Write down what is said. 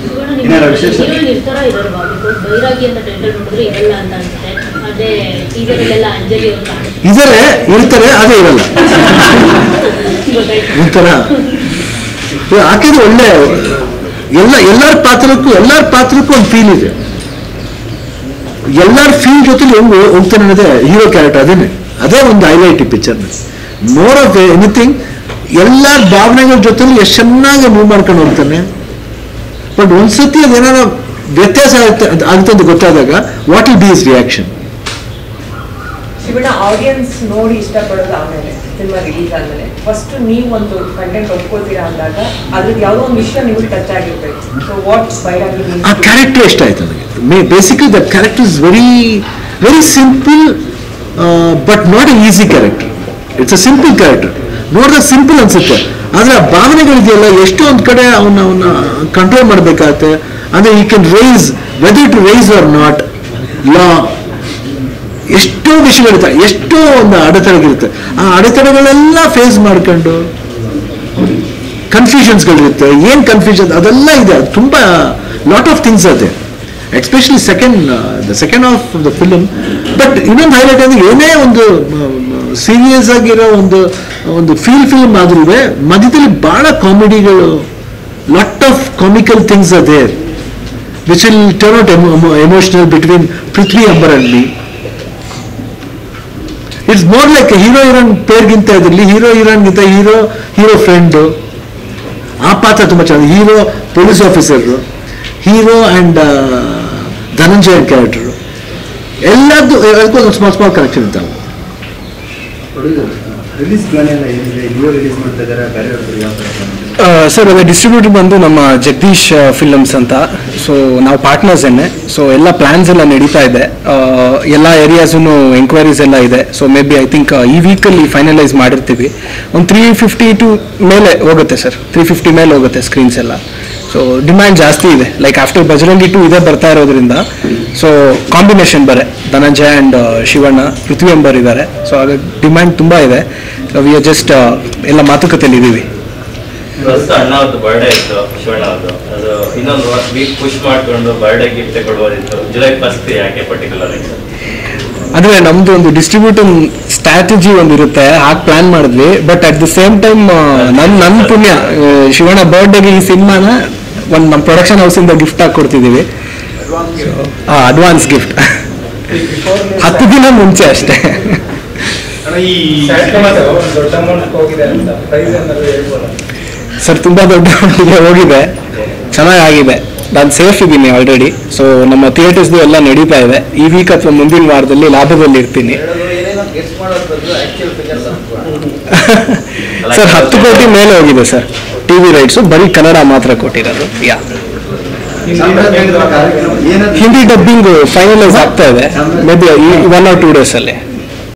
ಏನಾರ ವಿಶೇಷ ಹೀರೋಯಿನ್ ಇರ್ತಾರ ಇರಲ್ವಾ ಬಿಕಾಸ್ ಬೈರಾಗಿ ಅಂತ ಟೈಟಲ್ ನೋಡಿದ್ರೆ ಇರಲ್ಲ ಅಂತ ಅನ್ಸುತ್ತೆ ಅದೇ ಟೀಸರಲ್ಲೆಲ್ಲ ಅಂಜಲಿ ಅವ್ರು ಕಾಣಿಸ್ತಾರೆ ಇದ್ದಾರೆ ಇರ್ತಾರೆ ಅದೇ ಇರಲ್ಲ ಗೊತ್ತಾಯ್ತು ಒಂಥರ ಆಕೆದು ಒಳ್ಳೆ ಎಲ್ಲ ಎಲ್ಲರ ಪಾತ್ರಕ್ಕೂ ಎಲ್ಲರ ಪಾತ್ರಕ್ಕೂ ಒಂದು ಫೀಲ್ ಇದೆ ಎಲ್ಲರ ಫೀಲ್ ಜೊತೆಲಿ ಹೆಂಗ್ ಹೋಗ್ತಾನೆ ಅನ್ನೋದೇ ಹೀರೋ ಕ್ಯಾರೆಕ್ಟರ್ ಅದೇನೆ ಅದೇ ಒಂದು ಹೈಲೈಟ್ ಈ ಪಿಕ್ಚರ್ನ ಮೋರ್ ಆಫ್ ಎನಿಥಿಂಗ್ ಎಲ್ಲರ ಭಾವನೆಗಳ ಜೊತೆಲಿ ಎಷ್ಟು ಚೆನ್ನಾಗಿ ಮೂವ್ ಮಾಡ್ಕೊಂಡು ಹೋಗ್ತಾನೆ ಬಟ್ ಒಂದ್ಸತಿ ಅದೇನಾರ ವ್ಯತ್ಯಾಸ ಆಗುತ್ತೆ ಆಗುತ್ತೆ ಅಂತ ಗೊತ್ತಾದಾಗ what will be is reaction Shivanna audience ನೋಡಿ ಇಷ್ಟಪಡೋದು ಆಮೇಲೆ ಸಿನಿಮಾ ರಿಲೀಸ್ ಆದ್ಮೇಲೆ ಫಸ್ಟ್ ನೀವು ಒಂದು ಕಂಟೆಂಟ್ ಒಪ್ಕೊಳ್ತೀರಾ ಅಂದಾಗ ಅದ್ರದ್ದು ಯಾವುದೋ ಒಂದು ವಿಷಯ ನಿಮಗೆ ಟಚ್ ಆಗಿರ್ಬೇಕು ಸೊ ವಾಟ್ ಬೈರಾಗಿ ಆ ಕ್ಯಾರೆಕ್ಟರ್ ಇಷ್ಟ ಆಯ್ತು ನನಗೆ may basically that character is very very simple but not a easy character it's a simple character ನೋಡಿದ್ರೆ ಸಿಂಪಲ್ ಅನ್ಸುತ್ತೆ ಆದರೆ ಆ ಭಾವನೆಗಳಿದೆಯಲ್ಲ ಎಷ್ಟೋ ಒಂದು ಕಡೆ ಅವನ್ನ ಅವನ್ನ ಕಂಟ್ರೋಲ್ ಮಾಡಬೇಕಾಗತ್ತೆ ಅಂದರೆ ಈ can rise whether to rise or not ಲಾ ಎಷ್ಟೋ ವಿಷಯಗಳಿರುತ್ತೆ ಎಷ್ಟೋ ಒಂದು ಅಡೆತಡೆಗಳಿರುತ್ತೆ ಆ ಅಡೆತಡೆಗಳೆಲ್ಲ ಫೇಸ್ ಮಾಡ್ಕೊಂಡು ಕನ್ಫ್ಯೂಷನ್ಸ್ಗಳಿರುತ್ತೆ ಏನು ಕನ್ಫ್ಯೂಷನ್ ಅದೆಲ್ಲ ಇದೆ ಅದು ತುಂಬ ಲಾಟ್ ಆಫ್ ಥಿಂಗ್ಸ್ ಅದೇ especially second the second of the film but ಇನ್ನೊಂದು ಹೈಲೈಟ್ ಅಂದರೆ ಏನೇ ಒಂದು ಸೀರಿಯಸ್ ಆಗಿರೋ ಒಂದು ಒಂದು ಫೀಲ್ ಫಿಲ್ಮ್ ಆದ್ರೂ ಮಧ್ಯದಲ್ಲಿ ಭಾಳ ಕಾಮಿಡಿಗಳು ಲಾಟ್ ಆಫ್ ಕಾಮಿಕಲ್ ಥಿಂಗ್ಸ್ ಅದೇ which will turn out emotional between Prithvi Ambar and me it's more like hero heroine ಪೇರ್ಗಿಂತ ಇದರಲ್ಲಿ ಹೀರೋ ಹೀರೋನ್ಗಿಂತ ಹೀರೋ ಹೀರೋ ಫ್ರೆಂಡು ಆ ಪಾತ್ರ ತುಂಬ ಚೆನ್ನಾಗಿ hero police officer hero and Dhananjayan character ಎಲ್ಲದ್ದು ಎಲ್ಲದಕ್ಕೂ ಒಂದು ಸ್ಮಾಲ್ ಸ್ಮಾಲ್ ಕನೆಕ್ಷನ್ ಇರ್ತಾವೆ ರಿಲೀಸ್ ಪ್ಲಾನ್ ಎಲ್ಲ ಏನಿದೆ ನೀವು ರಿಲೀಸ್ ಮಾಡ್ತಾ ಇದ್ದಾರೆ ಬೇರೆ ಯಾವ ಥರ plan ಇದೆ? ಸರ್ ಅದೇ ಡಿಸ್ಟ್ರಿಬ್ಯೂಟರ್ ಬಂದು ನಮ್ಮ ಜಗದೀಶ್ ಫಿಲಮ್ಸ್ ಅಂತ ಸೊ ನಾವು ಪಾರ್ಟ್ನರ್ಸ್ ಏನೆ ಸೊ ಎಲ್ಲ ಪ್ಲಾನ್ಸ್ ಎಲ್ಲ ನಡೀತಾ ಇದೆ ಆ, ಎಲ್ಲ ಏರಿಯಾಸೂ ಎಂಕ್ವೈರೀಸ್ ಎಲ್ಲ ಇದೆ so may be I think ಈ ವೀಕಲ್ಲಿ ಫೈನಲೈಸ್ ಮಾಡಿರ್ತೀವಿ ಒಂದು ತ್ರೀ ಫಿಫ್ಟಿ ಟು ಮೇಲೆ ಹೋಗುತ್ತೆ ಸರ್ ತ್ರೀ ಫಿಫ್ಟಿ ಮೇಲೆ ಹೋಗುತ್ತೆ ಸ್ಕ್ರೀನ್ಸ್ ಎಲ್ಲ ಸೊ ಡಿಮ್ಯಾಂಡ್ ಜಾಸ್ತಿ ಇದೆ ಲೈಕ್ ಆಫ್ಟರ್ ಬಜರಂಗಿ ಟು ಇದೇ ಬರ್ತಾ ಇರೋದ್ರಿಂದ ಸೊ ಕಾಂಬಿನೇಷನ್ ಬರೆ ಧನಂಜಯ ಆ್ಯಂಡ್ ಶಿವಣ್ಣ ಪೃಥ್ವಿ ಎಂಬರ್ ಇದ್ದಾರೆ ಸೊ ಹಾಗಾಗಿ ಡಿಮ್ಯಾಂಡ್ ತುಂಬ ಇದೆ ವಿ ಆರ್ ಜಸ್ಟ್ ಎಲ್ಲ ಮಾತುಕತೆಯಲ್ಲಿ ಇದ್ದೀವಿ ಫಸ್ಟ್ ಅಣ್ಣ ಅವ್ರದ್ದು ಬರ್ಡೇ ಇತ್ತು ಶಿವಣ್ಣ ಅವ್ರದ್ದು ಅದು ಇನ್ನೊಂದು ವೀಕ್ ಪುಷ್ ಮಾಡ್ಕೊಂಡು ಬರ್ಡೇ ಗಿಫ್ಟ್ ಕೊಡ್ಬೋದಿತ್ತು ಜುಲೈ ಫಸ್ಟ್ ಯಾಕೆ ಪರ್ಟಿಕ್ಯುಲರ್ ಆಗಿ ಅಂದ್ರೆ ನಮ್ದು ಒಂದು ಡಿಸ್ಟ್ರಿಬ್ಯೂಟರ್ ಸ್ಟ್ರಾಟಜಿ ಒಂದು ಇರುತ್ತೆ ಹಾಗೆ ಪ್ಲಾನ್ ಮಾಡಿದ್ವಿ but at the same time ನನ್ ನನ್ನ ಪುಣ್ಯ ಆ, ಶಿವಣ್ಣ ಬರ್ಡೇಗೆ ಈ ಸಿನಿಮಾನ ಒಂದು ನಮ್ಮ ಪ್ರೊಡಕ್ಷನ್ ಹೌಸಿಂದ ಗಿಫ್ಟ್ ಆಗಿ ಕೊಡ್ತಿದ್ದೀವಿ ಅಡ್ವಾನ್ಸ್ ಗಿಫ್ಟ್ ಹತ್ತು ದಿನ ಮುಂಚೆ ಅಷ್ಟೇ ದೊಡ್ಡ ಅಮೌಂಟ್ ಹೋಗಿದೆ ಅಂತ ಪ್ರೈಸ್ ಏನಾದ್ರು ಹೇಳ್ಬೋದಾ ಸರ್ ತುಂಬಾ ದೊಡ್ಡ ಮಟ್ಟಿಗೆ ಹೋಗಿದೆ ಚೆನ್ನಾಗಿದೆ ನಾನು ಸೇಫ್ ಇದ್ದೀನಿ ಆಲ್ರೆಡಿ ಸೊ ನಮ್ಮ ಥಿಯೇಟರ್ಸ್ದು ಎಲ್ಲ ನಡೀತಾ ಇದೆ ಈ ವೀಕ್ ಅಥವಾ ಮುಂದಿನ ವಾರದಲ್ಲಿ ಲಾಭದಲ್ಲಿ ಇರ್ತೀನಿ ಸರ್ ಹತ್ತು ಕೋಟಿ ಮೇಲೆ ಹೋಗಿದೆ ಸರ್ ಟಿ ವಿ ರೈಟ್ಸು ಬರೀ ಕನ್ನಡ ಮಾತ್ರ ಕೊಟ್ಟಿರೋದು ಯಾ ಸಾಂಪ್ರದಾಯಿಕ ಕಾರ್ಯಕ್ರಮ ಏನಾದ್ರು ಹಿಂದಿ ಡಬ್ಬಿಂಗ್ ಫೈನಲೈಸ್ ಆಗ್ತಾ ಇದೆ may be one or two days ಅಲ್ಲಿ